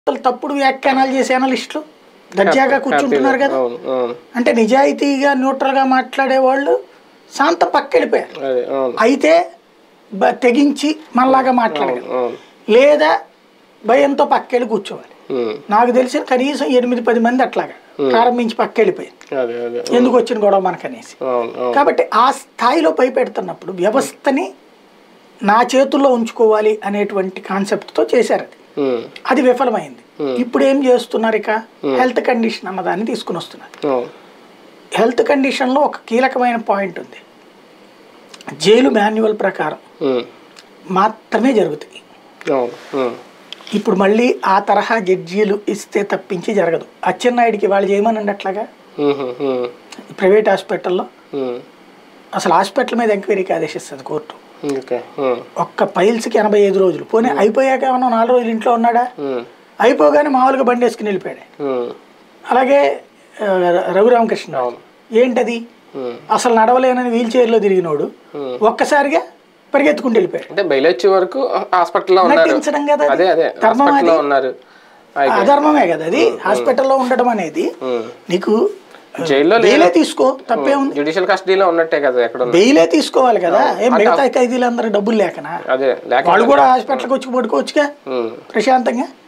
అసలు తప్పుడు వ్యాఖ్యానాలు చేసే అనలిస్టులు దర్జాగా కూర్చుంటున్నారు కదా అవును అవును అంటే నిజాయితీగా న్యూట్రల్గా మాట్లాడే వాళ్ళు శాంత పక్కెళ్ళిపోయారు అదే అవును అయితే బ- తెగించి మనలాగా మాట్లాడగలరు అవును లేదా భయంతో పక్కెళ్ళి కూర్చోవాలి ఉమ్. నాకు తెలిసిన కనీసం ఎనిమిది పది మంది అట్లాగా ప్రారంభించి పక్కెళ్ళిపోయింది అదే అదే ఎందుకు వచ్చిన గొడవ మనకనేసి అవును అవును కాబట్టి ఆ స్థాయిలో భయపెడుతున్నప్పుడు వ్యవస్థని నా చేతుల్లో ఉంచుకోవాలి అనేటువంటి కాన్సెప్ట్తో చేశారు అది ఉమ్. అది విఫలమైంది ఇప్పుడు ఏం చేస్తున్నారు ఇక హెల్త్ కండిషన్ అన్నదాన్ని తీసుకుని వస్తున్నారు అవును హెల్త్ కండిషన్లో ఒక కీలకమైన పాయింట్ ఉంది జైలు మాన్యువల్ ప్రకారం ఉమ్. మాత్రమే జరుగుతాయి అవును ఉమ్. ఇప్పుడు మళ్ళీ ఆ తరహా జడ్జీలు ఇస్తే తప్పించి జరగదు అచ్చెన్నాయుడికి వాళ్ళు చేయమనండి అట్లాగా ఉమ్. ఉమ్. ప్రైవేట్ హాస్పిటల్లో ఉమ్. అసలు హాస్పిటల్ మీద ఎంక్వైరీకి ఆదేశిస్తుంది కోర్టు ఓకే ఉమ్. ఒక్క పైల్స్కి ఎనభై ఐదు రోజులు పోనీ అయిపోయాక ఏమన్నా నాలుగు రోజులు ఇంట్లో ఉన్నాడా ఉమ్. అయిపోగానే మామూలుగా బండి వేసుకుని వెళ్ళిపోయాడు ఉమ్. అలాగే ఆ, రఘురామకృష్ణ అవును. ఏంటది ఉమ్. అసలు నడవలేనని వీల్ చైర్లో తిరిగినోడు ఉమ్. ఒక్కసారిగా పరిగెత్తుకుంటూ వెళ్ళిపోయాడు అంటే బయలు వచ్చే వరకు హాస్పిటల్లో ఉన్నారు నటించడం కదా అది. అదే అదే ధర్మం హాస్పిటల్లో అది. ఉన్నారు అయితే అధర్మమే కదా అది హాస్పిటల్లో ఉండడం అనేది ఉమ్. నీకు జైల్లో బెయిలే తీసుకో తప్పే ఉంది జ్యుడిషియల్ కస్టడీలో ఉన్నట్టే కదా ఎక్కడ ఉన్నా. బెయిలే తీసుకోవాలి కదా ఏం మిగతా ఖైదీలందరూ డబ్బులు లేకనా అదే లేక వాళ్ళు కూడా హాస్పిటల్కి వచ్చి పడుకోవచ్చుగా ఉమ్. ప్రశాంతంగా